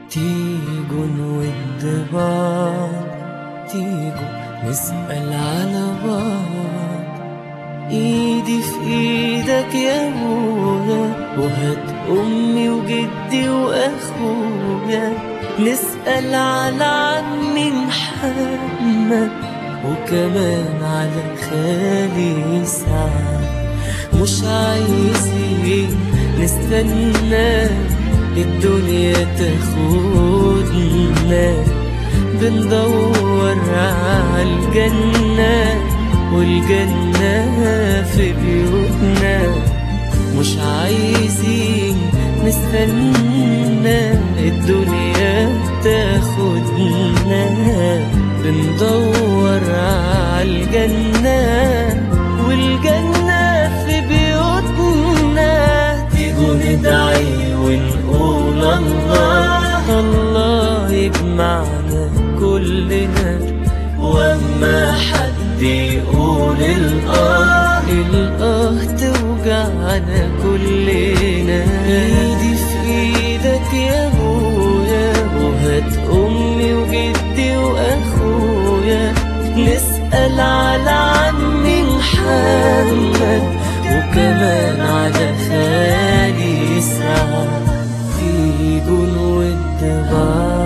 تيجوا نود بعض تيجوا نسأل على بعض ايدي في ايدك يا ابويا وهات امي وجدي واخويا نسأل على عمي محمد وكمان على خالي سعد مش عايزين نستنى الدنيا تاخدنا بندور على الجنة والجنة في بيوتنا مش عايزين نستنى الدنيا تاخدنا بندور على الجنة والجنة في بيوتنا تيجوا ندعي ونقول الله الله يجمعنا كلنا واما حد يقول الاه الاه توجعنا كلنا ايدي في ايدك يا ابويا وهات امي وجدي واخويا نسأل على عمي محمد وكمان على خالي سعد تيجوا نود بعض